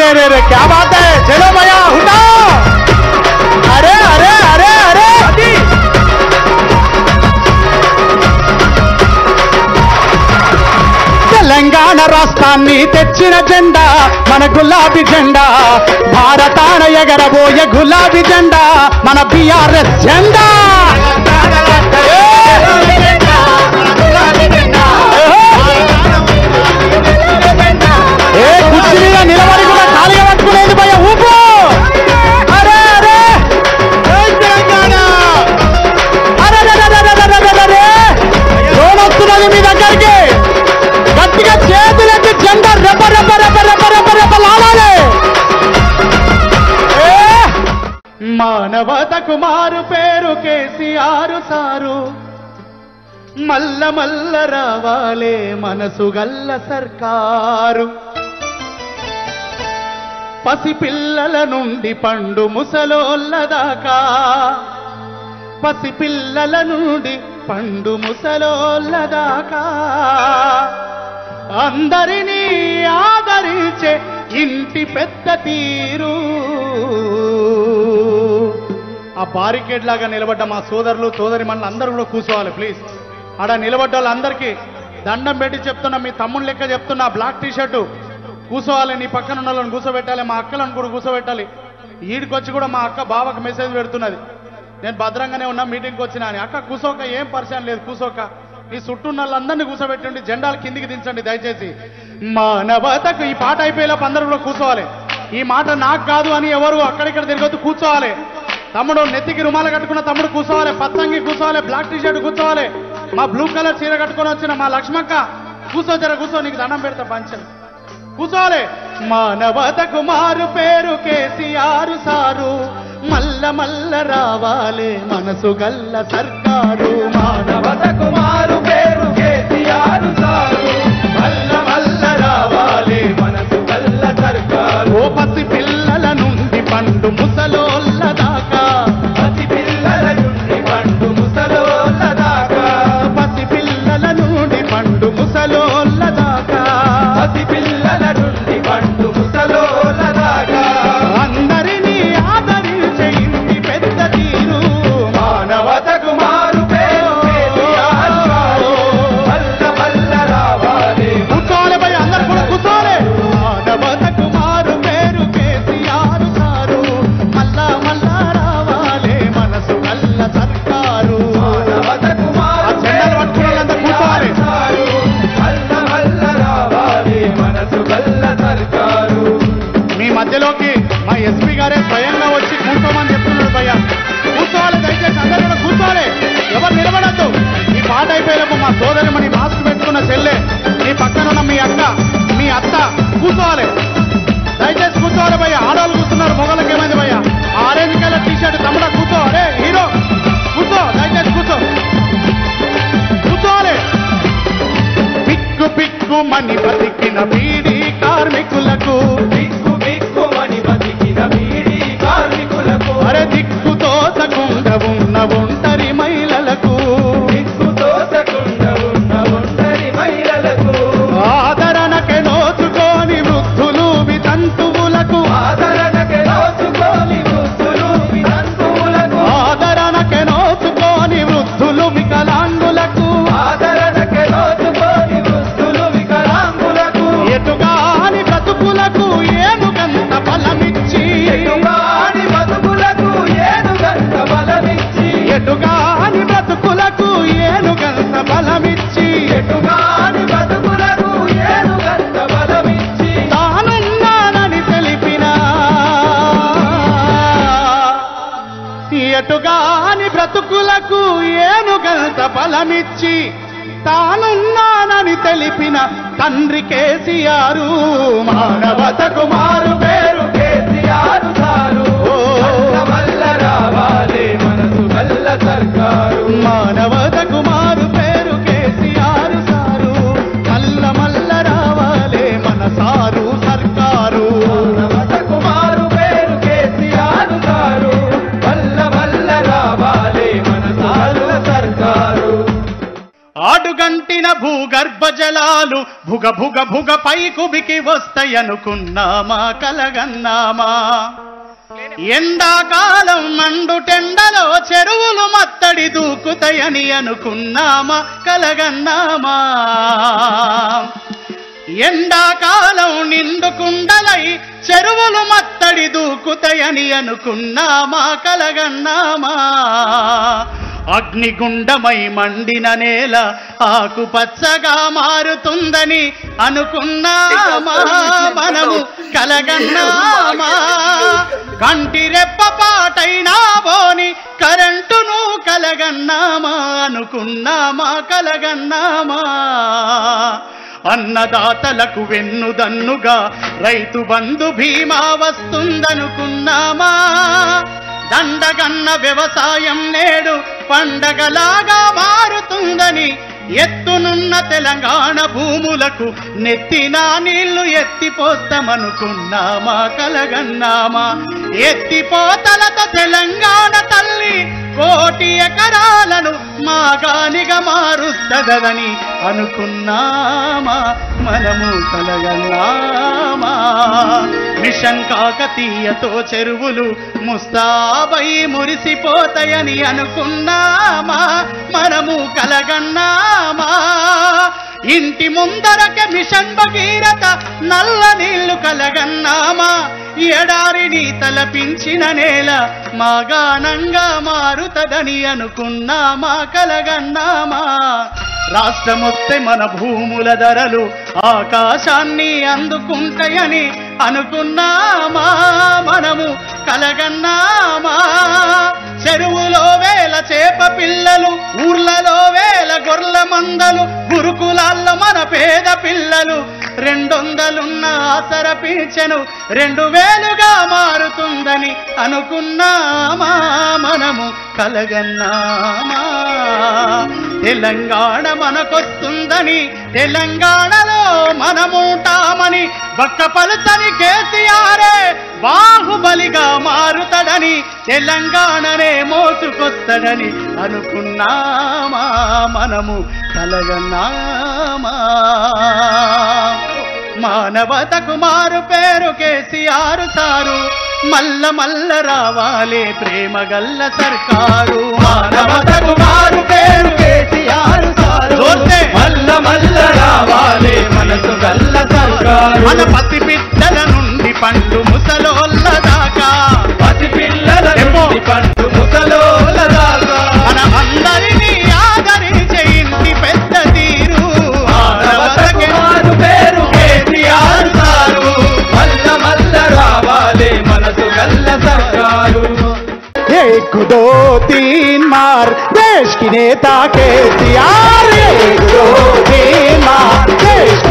रे रे रे क्या बात है चलो भैया उठा अरे अरे अरे अरे తెలంగాణ రాష్ట్రాన్ని తెచ్చిన జెండా మన గులాబీ జెండా భారతాన ఎగరబోయే గులాబీ జెండా మన బిఆర్ఎస్ జెండా ఏ కుర్చీ మీద నిలబడి కూడా ఖాళీగా పట్టుకునేది భయ ఊపు అరే అరే జై తెలంగాణ అరే అరే, అరే, అరే, అరే, అరే, అరే. డ్రోన్ వస్తున్నది మీ దగ్గరికి గట్టిగా చేతులెత్తి జెండా రెప రెప రెప రెప రెప రెప లాడాలి ఏ! మానవతకు మారు పేరు కేసీఆర్ సారు మల్ల మల్ల రావాలే మనసు గల్ల సర్కారు పసిపిల్లల నుండి పండు ముసలోళ్ళ దాకా పసిపిల్లల నుండి పండు ముసలోళ్ళ దాకా అందరినీ ఆదరించే ఇంటి పెద్ద తీరు ఆ బారికేడ్ లాగా నిలబడ్డ మా సోదరులు సోదరి మనలు అందరూ కూడా కూర్చోవాలి ప్లీజ్ ఆడ నిలబడ్డ వాళ్ళందరికీ దండం పెట్టి చెప్తున్నా మీ తమ్ముడు లెక్క చెప్తున్నా బ్లాక్ టీ షర్టు కూర్చోవాలి నీ పక్కన ఉన్న వాళ్ళని కూర్చోబెట్టాలి మా అక్కలను కూడా కూర్చోబెట్టాలి ఈడికొచ్చి కూడా మా అక్క బావకు మెసేజ్ పెడుతున్నది నేను భద్రంగానే ఉన్నా మీటింగ్కి వచ్చినా అని అక్క కూసోక ఏం పరిచయం లేదు కూసోక నీ చుట్టూ ఉన్న వాళ్ళందరినీ కూర్చోబెట్టండి జెండాలు కిందికి దించండి దయచేసి మానవతకు ఈ పాట అయిపోయేలోపు అందరూ కూడా కూర్చోవాలి ఈ మాట నాకు కాదు అని ఎవరు అక్కడిక్కడ తిరగొద్దు కూర్చోవాలి తమ్ముడు నెత్తికి రుమాలు కట్టుకున్న తమ్ముడు కూర్చోవాలి పత్తంగి కూర్చోవాలి బ్లాక్ టీ షర్ట్ కూర్చోవాలి మా బ్లూ కలర్ చీర కట్టుకొని వచ్చిన మా లక్ష్మక్క కూర్చో జర కూర్చో నీకు దండం పెడతా పంచం కూర్చోవాలి మానవతకు మారు పేరు కేసీఆర్ సారు మల్ల మల్ల రావాలి మనసు గల్ల సర్కారు మానవతకు మారు పేరు కేసీఆర్ సారు మల్ల మల్ల రావాలి మనసు గల్ల సర్కారు ఓ పసి పిల్లల నుండి పండు ముసలోళ్ళ దాకా పసి పిల్లల నుండి పండు ముసలోళ్ళ దాకా పసి పిల్లల నుండి పండు ముసలోళ్ళ దాకా పసి పిల్లల నుండి పండు ముసలోళ్ళ దాకా అందరినీ ఆదరించే ఇంటి పెద్ద తీరు మానవతకు మారు పేరు కేసీఆర్ సారు. మల్ల మల్ల రావాలి కూర్చోవాలి భయ్ అందరు కూడా కూర్చోవాలి మానవతకు మారు పేరు కేసీఆర్ సారు మల్ల మల్ల రావాలి మనసు కల్ల సర్కారు మానవతకు మారు జెండాలు పట్టుకున్న వాళ్ళందరూ కూర్చోవాలి మీ మధ్యలోకి మా ఎస్పీ గారే స్వయంగా వచ్చి కూర్చోమని చెప్తున్నారు భయ్య కూర్చోవాలి దయచేసి అందరూ కూడా కూర్చోవాలి ఎవరు నిలబడద్దు ఈ పాట అయిపోయేలోపు మా సోదరి మన మాస్క్ పెట్టుకున్న చెల్లె మీ పక్కన ఉన్న మీ అక్క మీ అత్త కూర్చోవాలి దయచేసి కూర్చోవాలి భయ్య ఆడవాళ్ళు కూర్చున్నారు మొగలకు ఏమైంది భయ్య ఆరెంజ్ కలర్ టీ షర్ట్ తమ్ముడా కూర్చో అరే హీరో కూర్చో దయచేసి కూర్చో కూర్చోవాలి పిక్కు పిక్కు మని బతికిన బీడీ కార్మికులకు బిక్కు బిక్కుమని బతికిన బీడీ కార్మికులకు అరే దిక్కు తోచకుండా ఉన్న ఒంటరి మహిళలకు దిక్కు తోచకుండా ఉన్న ఒంటరి మహిళలకు ఆదరణకే నోచుకోని వృద్ధులు వితంతువులకు ఆదరణకి నోచుకోని వృద్ధులు వితంతువులకు ఆదరణకే నోచుకోని వృద్ధులు వికలాంగులకు ఆదరణకి నోచుకోని వృద్ధులు వికలాంగులకు ఎటుగాని బ్రతుకులకు ఏనుగంత బలమిచ్చి ఎటుగాని బతుకులకు ఏనుగంట బలమిచ్చి ఎటుగాని బ్రతుకులకు ఏనుగంత బలమిచ్చి ఎటుగాని బతుకులకు ఏనుగంట బలమిచ్చి తానున్నానని తెలిపిన ఎటుగాని బ్రతుకులకు ఏనుగంత బలమిచ్చి తానున్నానని తెలిపిన తండ్రి కేసీఆరు మానవతకు మారు పేరు కేసీఆర్ సారు ఓ. వల్ల రావాలి మనసు గల్ల సర్కారు మానవతకు మారు పేరు కేసీఆర్ సారు మల్ల మల్ల రావాలే మన సారు సర్కారు కుమారు పేరు కేసీఆర్ గారు వల్ల వల్ల రావాలి మన సారుల సర్కారు ఆడుగంటిన భూగర్భ జలాలు భుగ భుగ భుగ పైకుబికి వస్తాయనుకున్నామా కలగన్నామా ఎండాకాలం మండుటెండలో చెరువులు మత్తడి దూకుతాయని అనుకున్నామా కలగన్నామా ఎండాకాలం నిండుకుండలై చెరువులు మత్తడి దూకుతాయని అనుకున్నామా కలగన్నామా అగ్నిగుండమై మండిన నేల ఆకుపచ్చగా మారుతుందని అనుకున్నామా మనము కలగన్నామా కంటి రెప్పపాటైనా బోని కరెంటును కలగన్నామా అనుకున్నామా కలగన్నామా అన్నదాతలకు వెన్నుదన్నుగా రైతు బంధు బీమా వస్తుందనుకున్నామా దండగన్న వ్యవసాయం నేడు పండగలాగా మారుతుందని ఎత్తునున్న తెలంగాణ భూములకు నెత్తినా నీళ్లు ఎత్తిపోస్తామనుకున్నామా కలగన్నామా ఎత్తిపోతలతో తెలంగాణ తల్లి కోటి ఎకరాలను మాగానిగా మారుస్తదని అనుకున్నామా మనము కలగన్నామా మిషన్ కాకతీయతో చెరువులు ముస్తాబై మురిసిపోతాయని అనుకున్నామా మనము కలగన్నామా ఇంటి ముందరకే మిషన్ భగీరథ నల్ల నీళ్లు కలగన్నామా ఎడారిని తలపించిన నేల మాగానంగా మారుతదని అనుకున్నామా కలగన్నామా రాష్ట్రమొస్తే మన భూముల ధరలు ఆకాశాన్ని అందుకుంటాయని అనుకున్నామా మనము కలగన్నామా చెరువులో వేల చేప పిల్లలు ఊర్లలో వేల గొర్రెల మందలు గురుకులాల్లో మన పేద పిల్లలు రెండొందలున్న ఆసర పీచెను రెండు వేలుగా మారుతుందని అనుకున్నామా మనము కలగన్నామా తెలంగాణ మనకొస్తుందని తెలంగాణలో మనముంటామని బక్క పలుతని కేసీఆరే బాహుబలిగా మారుతాడని తెలంగాణనే మోసుకొస్తాడని అనుకున్నామా మనము కలగన్నామా మానవతకు మారు పేరు కేసీఆర్ సారు మల్ల మల్ల రావాలే ప్రేమ గల్ల సర్కారు మానవతకు మారు పేరు కేసీఆర్ సారు జోర్సే. మల్ల మల్ల రావాలి మనసు గల్ల సర్కారు మన పసి బిడ్డల నుండి పండు ముసలోళ్ళ దాకా పసి పిల్లల నుండి పండు ముసలోల దాకా మన అందరినీ ఆదరించే ఇంటి పెద్ద తీరు మానవతకు మారు పేరు కేసీఆర్ సారు మల్ల మల్ల రావాలి మనసు గల్ల సర్కారు एक दो तीन मार देश की नेता के सियार एक दो तीन मार देश